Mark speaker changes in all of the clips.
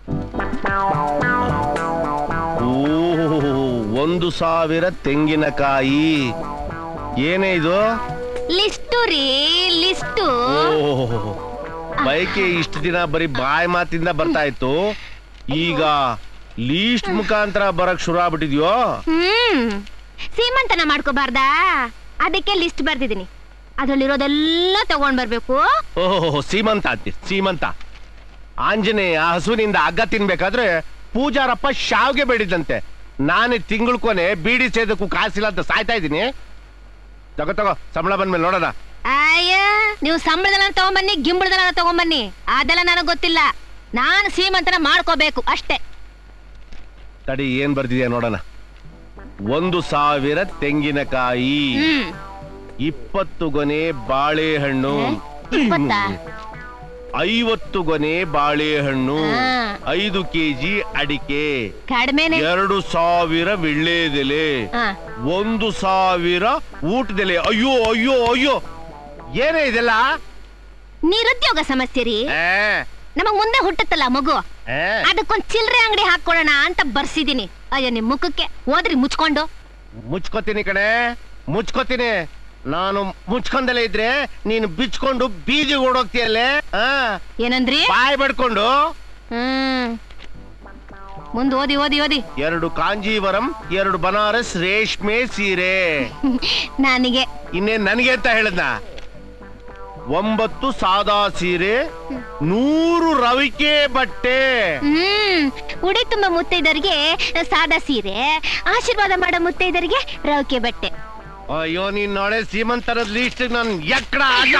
Speaker 1: ಓ ಒಂದು ಸಾವಿರ ತೆಂಗಿನಕಾಯಿ ಏನೇ ಇದು
Speaker 2: ಲಿಸ್ಟು ರೀ ಲಿಸ್ಟು
Speaker 1: ಓ ಬೈಕೆ ಇಷ್ಟು ದಿನ ಬರೀ ಬಾಯಿ ಮಾತಿಂದ ಬರ್ತಾ ಇತ್ತು ಈಗ ಲೀಸ್ಟ್ ಮುಖಾಂತರ ಬರಕ್ ಶುರು ಆಗ್ಬಿಟ್ಟಿದ್ಯೋ
Speaker 2: ಹ್ಮ್ ಸೀಮಂತನ ಮಾಡ್ಕೋಬಾರ್ದಾ ಅದಕ್ಕೆ ಲಿಸ್ಟ್ ಬರ್ದಿದ್ದೀನಿ ಅದ್ರಲ್ಲಿರೋದೆಲ್ಲ ತಗೊಂಡ್ ಬರ್ಬೇಕು
Speaker 1: ಓಹೋ ಸೀಮಂತ ಅಂತಿ ಸೀಮಂತ ಆಂಜನೇಯ ಹಸುವಿನಿಂದ ಹಗ್ಗ ತಿನ್ಬೇಕಾದ್ರೆ ಪೂಜಾರಪ್ಪ ಶಾವ್ಗೆ ಬೇಡಿದಂತೆ ನಾನೇ ತಿಂಗಳ ಕೊನೆ ಬೀಡಿ ಸೇದಕ್ಕೂ ಕಾಸಿಲ್ಲ ಅಂತ ಸಾಯ್ತಾ ಇದ್ದೀನಿ ತಗೋ ತಗೋ ಸಂಬಳ ಬಂದ್ಮೇಲೆ ನೋಡೋಣ
Speaker 2: ಅಯ್ಯ ನೀವು ಸಂಬಳದಲ್ಲ ತಗೊಂಬನ್ನಿ ಗಿಂಬಳದಲ್ಲ ತಗೊಂಬನ್ನಿ ಅದೆಲ್ಲ ನನಗ್ ಗೊತ್ತಿಲ್ಲ ನಾನು ಸೀಮಂತನ ಮಾಡ್ಕೋಬೇಕು ಅಷ್ಟೇ
Speaker 1: ತಡಿ ಏನ್ ಬರ್ದಿದ್ಯಾ ನೋಡೋಣ ಒಂದು ಸಾವಿರ ತೆಂಗಿನಕಾಯಿ
Speaker 2: ಹ್ಮ್
Speaker 1: ಇಪ್ಪತ್ತು ಗೊನೆ ಬಾಳೆಹಣ್ಣು
Speaker 2: ಇಪ್ಪತ್ತಾ?
Speaker 1: ಐವತ್ತು ಗೊನೆ ಬಾಳೆಹಣ್ಣು
Speaker 2: ಹಾ.
Speaker 1: ಐದು ಕೆಜಿ ಅಡಿಕೆ
Speaker 2: ಕಡಿಮೆನೆ
Speaker 1: ಎರಡು ಸಾವಿರ ವಿಳ್ಳೆದೆಲೆ
Speaker 2: ಹಾ
Speaker 1: ಒಂದು ಸಾವಿರ ಊಟದೆಲೆ ಅಯ್ಯೋ ಅಯ್ಯೋ ಅಯ್ಯೋ ಏನೇ ಇದೆಲ್ಲ
Speaker 2: ನಿರುದ್ಯೋಗ ಸಮಸ್ಯೆ ರೀ
Speaker 1: ಏ,
Speaker 2: ನಮಗ್ ಮುಂದೆ ಹುಟ್ಟುತ್ತಲ್ಲ ಮಗು
Speaker 1: ಏ,
Speaker 2: ಅದಕ್ಕೊಂದ್ ಚಿಲ್ರೆ ಅಂಗಡಿ ಹಾಕೊಳೋಣ ಅಂತ ಬರ್ಸಿದೀನಿ ಅಯ್ಯೋ ನಿಮ್ ಮುಖಕ್ಕೆ ಹೋದ್ರಿ ಮುಚ್ಕೊಂಡು
Speaker 1: ಮುಚ್ಕೋತೀನಿ ಕಣೆ ಮುಚ್ಕೋತೀನಿ ನಾನು ಮುಚ್ಕೊಂಡಲೇ ಇದ್ರೆ ನೀನು ಬಿಚ್ಕೊಂಡು ಬೀದಿಗೆ ಓಡೋಗ್ತೀಯಲ್ಲೇ ಆ
Speaker 2: ಏನಂದ್ರಿ
Speaker 1: ಬಾಯ್ ಬಡ್ಕೊಂಡು
Speaker 2: ಹ್ಮ್ ಮುಂದ್ ಓದಿ ಓದಿ ಓದಿ
Speaker 1: ಎರಡು ಕಾಂಜೀವರಂ ಎರಡು ಬನಾರಸ್ ರೇಷ್ಮೆ ಸೀರೆ
Speaker 2: ನನಗೆ
Speaker 1: ಇನ್ನೇನ್ ನನಗೆ ಅಂತ ಹೇಳದ್ನ ಒಂಬತ್ತು ಸಾದಾ ಸೀರೆ ನೂರು ರವಿಕೆ ಬಟ್ಟೆ
Speaker 2: ಹ್ಮ್ ಉಡಿ ತುಂಬ ಮುತ್ತೈದರಿಗೆ ಸಾದಾ ಸೀರೆ ಆಶೀರ್ವಾದ ಮಾಡೋ ಮುತ್ತೈದರಿಗೆ ರವಿಕೆ ಬಟ್ಟೆ
Speaker 1: ಅಯ್ಯೋ ನೀನ್ ನಾಳೆ ಸೀಮಂತರದ ಲೀಸ್ಟ್ ನನ್ ಎಕ್ಕಡ ಆಗ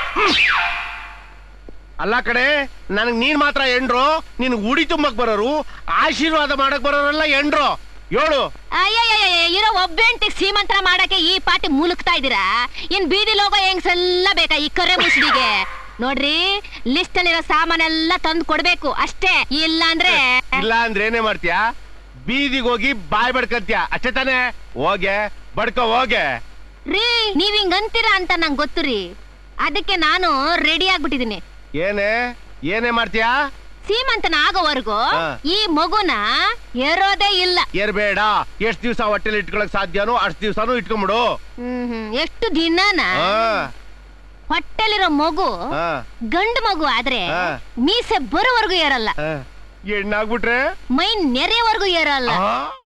Speaker 1: ಅಲ್ಲ ಕಡೆ ನನಗ್ ನೀನ್ ಮಾತ್ರ ಎಂಡ್ರು ನಿನ್ ಉಡಿ ತುಂಬಕ್ ಬರೋರು ಆಶೀರ್ವಾದ ಮಾಡಕ್ ಬರೋರೆಲ್ಲ ಎಂಡ್ರು ಹೇಳು
Speaker 2: ಅಯ್ಯಯ್ಯಯ್ಯ ಇರೋ ಒಬ್ಬೆಂಟಿಗೆ ಸೀಮಂತನ ಮಾಡಕ್ಕೆ ಈ ಪಾಟಿ ಮುಲುಕ್ತಾ ಇದೀರಾ ಇನ್ ಬೀದಿ ಲೋಗ ಹೆಂಗ್ಸೆಲ್ಲ ಬೇಕಾ ಈ ಕರೆ ಮುಸುಡಿಗೆ ನೋಡ್ರಿ ಲಿಸ್ಟ್ ಅಲ್ಲಿರೋ ಸಾಮಾನೆಲ್ಲ ತಂದು ಕೊಡ್ಬೇಕು ಅಷ್ಟೇ ಇಲ್ಲ ಅಂದ್ರೆ
Speaker 1: ಇಲ್ಲ ಅಂದ್ರೆ ಏನೇ ಮಾಡ್ತೀಯಾ ಬೀದಿಗೆ ಹೋಗಿ ಬಾಯ್ ಬಡ್ಕಂತ್ಯ ಅಷ್ಟೇ ತಾನೇ ಹೋಗೆ ಬಡ್ಕೋ ಹೋಗೆ
Speaker 2: ರೀ ನೀವ್ ಹಿಂಗ್ ಅಂತೀರಾ ಅಂತ ನಂಗೆ ಗೊತ್ತು ರೀ ಅದಕ್ಕೆ ನಾನು ರೆಡಿ ಆಗ್ಬಿಟ್ಟಿದೀನಿ
Speaker 1: ಏನೇ ಏನೇ ಮಾಡ್ತೀಯಾ
Speaker 2: ಸೀಮಂತನ ಆಗೋವರೆಗೂ
Speaker 1: ಹಾ.
Speaker 2: ಈ ಮಗುನ ಏರೋದೇ ಇಲ್ಲ
Speaker 1: ಏರ್ಬೇಡ ಎಷ್ಟ್ ದಿವ್ಸ ಹೊಟ್ಟೆಲಿ ಇಟ್ಕೊಳಕ್ ಸಾಧ್ಯನೋ ಅಷ್ಟ್ ದಿವ್ಸನೂ ಇಟ್ಕೊಂಬಿಡು
Speaker 2: ಹ್ಮ್ ಹ್ಮ್. ಎಷ್ಟು ದಿನನ
Speaker 1: ಹಾ
Speaker 2: ಹೊಟ್ಟೆಲಿರೋ ಮಗು
Speaker 1: ಹಾ
Speaker 2: ಗಂಡು ಮಗು ಆದ್ರೆ
Speaker 1: ಹಾ.
Speaker 2: ಮೀಸೆ ಬರೋವರೆಗೂ ಏರಲ್ಲ
Speaker 1: ಹಾ. ಹೆಣ್ಣಾಗ್ಬಿಟ್ರೆ
Speaker 2: ಮೈ ನೆರೆಯವರೆಗೂ ಏರಲ್ಲ
Speaker 1: ಆ